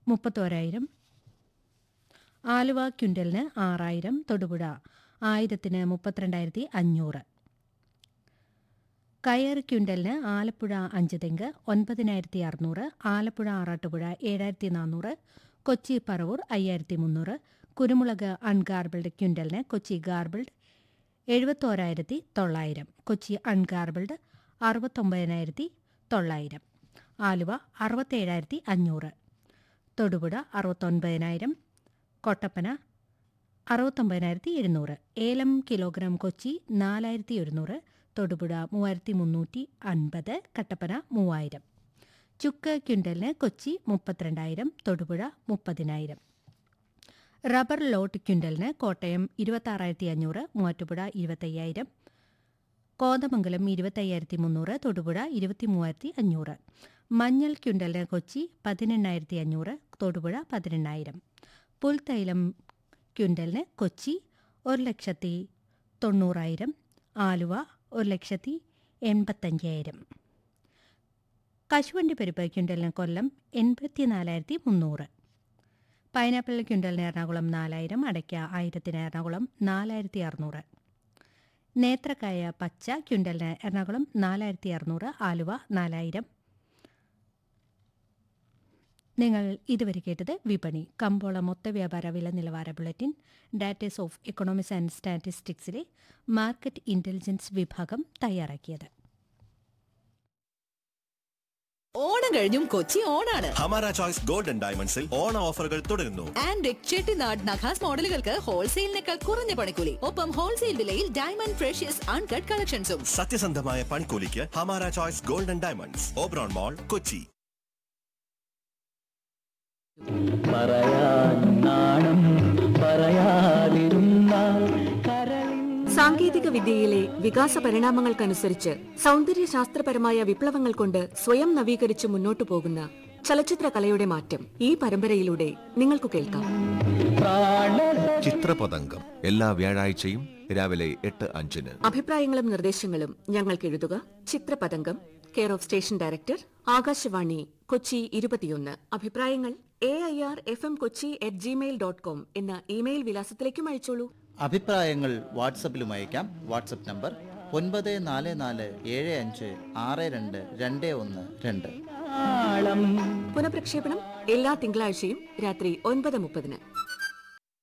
മുപ്പത്തോരായിരം ആലുവ ക്വിൻ്റലിന് ആറായിരം തൊടുപുഴ ആയിരത്തിന് മുപ്പത്തിരണ്ടായിരത്തി അഞ്ഞൂറ് കയർ ക്വിൻ്റലിന് ആലപ്പുഴ അഞ്ച് തെങ്ക് ഒൻപതിനായിരത്തി അറുന്നൂറ് ആലപ്പുഴ ആറാട്ടുപുഴ ഏഴായിരത്തി നാനൂറ് കൊച്ചി പറവൂർ അയ്യായിരത്തി മുന്നൂറ് കുരുമുളക് അൺഗാർബിൾഡ് ക്വിൻ്റലിന് കൊച്ചി ഗാർബിൾഡ് എഴുപത്തോരായിരത്തി തൊള്ളായിരം കൊച്ചി അൺഗാർബിൾഡ് അറുപത്തൊമ്പതിനായിരത്തി തൊള്ളായിരം ആലുവ അറുപത്തേഴായിരത്തി അഞ്ഞൂറ് തൊടുപുഴ അറുപത്തൊൻപതിനായിരം കൊട്ടപ്പന അറുപത്തൊമ്പതിനായിരത്തി എഴുന്നൂറ് ഏലം കിലോഗ്രാം കൊച്ചി നാലായിരത്തി ഒരുന്നൂറ് തൊടുപുഴ മൂവായിരത്തി മുന്നൂറ്റി അൻപത് കട്ടപ്പന മൂവായിരം ചുക്ക് ക്വിൻ്റലിന് കൊച്ചി മുപ്പത്തിരണ്ടായിരം തൊടുപുഴ മുപ്പതിനായിരം റബ്ബർ ലോട്ട് ക്വിൻ്റലിന് കോട്ടയം ഇരുപത്താറായിരത്തി അഞ്ഞൂറ് മൂവാറ്റുപുഴ ഇരുപത്തയ്യായിരം കോതമംഗലം ഇരുപത്തയ്യായിരത്തി മുന്നൂറ് തൊടുപുഴ ഇരുപത്തി മൂവായിരത്തി അഞ്ഞൂറ് മഞ്ഞൾ ക്വിൻ്റലിന് കൊച്ചി പതിനെണ്ണായിരത്തി അഞ്ഞൂറ് തൊടുപുഴ പതിനെണ്ണായിരം പുൽത്തൈലം ക്വിൻ്റലിന് കൊച്ചി ഒരു ലക്ഷത്തി തൊണ്ണൂറായിരം ആലുവ ഒരു ലക്ഷത്തി എൺപത്തഞ്ചായിരം കശുവണ്ടി പരിപ്പ് ക്വിൻ്റലിന് കൊല്ലം എൺപത്തിനാലായിരത്തി മുന്നൂറ് പൈനാപ്പിൾ ക്വിൻ്റലിന് എറണാകുളം നാലായിരം അടയ്ക്ക ആയിരത്തിന് എറണാകുളം നാലായിരത്തി അറുന്നൂറ് നേത്രക്കായ പച്ച ക്വിൻ്റലിന് എറണാകുളം നാലായിരത്തി അറുന്നൂറ് ആലുവ നാലായിരം നിങ്ങൾ ഇതുവരെ കേട്ടത് വിപണി കമ്പോള മൊത്ത വ്യാപാര വില നിലവാര ബുള്ളറ്റിൻ ഡാറ്റേഴ്സ് ഓഫ് എക്കണോമിക്സ് ആൻഡ് സ്റ്റാറ്റിസ്റ്റിക്സിലെ മാർക്കറ്റ് ഇന്റലിജൻസ് വിഭാഗം തയ്യാറാക്കിയത് ഓണം കഴിഞ്ഞും കൊച്ചി ഓണാണ് ഹമാര ചോയ്സ് ഗോൾഡൻ ഡയമണ്ട്സിൽ ഓണ ഓഫറുകൾ തുടരുന്നു ആൻഡ് ചെട്ടിനാട് നഖാസ് മോഡലുകൾക്ക് ഹോൾസെയിലിനേക്കാൾ കുറഞ്ഞ പണിക്കൂലി ഒപ്പം ഹോൾസെയിൽ വിലയിൽ ഡയമണ്ട് ഫ്രഷ്യസ് അൺകട്ട് കളക്ഷൻസും സത്യസന്ധമായ പണിക്കൂലിക്ക് Hamara choice golden diamonds Oberon mall Kochi പറയാൻ നാണം പറയാതിരുന്നാൽ കരളിൻ സാങ്കേതിക വിദ്യയിലെ വികാസ പരിണാമങ്ങൾക്കനുസരിച്ച് സൗന്ദര്യ ശാസ്ത്രപരമായ വിപ്ലവങ്ങൾ കൊണ്ട് സ്വയം നവീകരിച്ച് മുന്നോട്ടു പോകുന്ന ചലച്ചിത്ര കലയുടെ മാറ്റം ഈ പരമ്പരയിലൂടെ നിങ്ങൾക്ക് കേൾക്കാം ചിത്രപതംഗം എല്ലാ വ്യാഴാഴ്ചയും രാവിലെ എട്ട് അഞ്ചിന് അഭിപ്രായങ്ങളും നിർദ്ദേശങ്ങളും ഞങ്ങൾക്ക് എഴുതുക Chithrapathangam care of station director Akashvani Kochi ഇരുപത്തിയൊന്ന് അഭിപ്രായങ്ങൾ A I R F M Kochi at gmail dot com എന്ന ഇമെയിൽ വിലാസത്തിലേക്കും അയച്ചോളൂ അഭിപ്രായങ്ങൾ വാട്സപ്പിലും അയക്കാം വാട്സപ്പ് നമ്പർ ഒൻപത് നാല് നാല് ഏഴ് അഞ്ച് ആറ് രണ്ട് രണ്ട് ഒന്ന് രണ്ട് പുനഃപ്രക്ഷേപണം എല്ലാ തിങ്കളാഴ്ചയും രാത്രി ഒൻപത് മുപ്പതിന്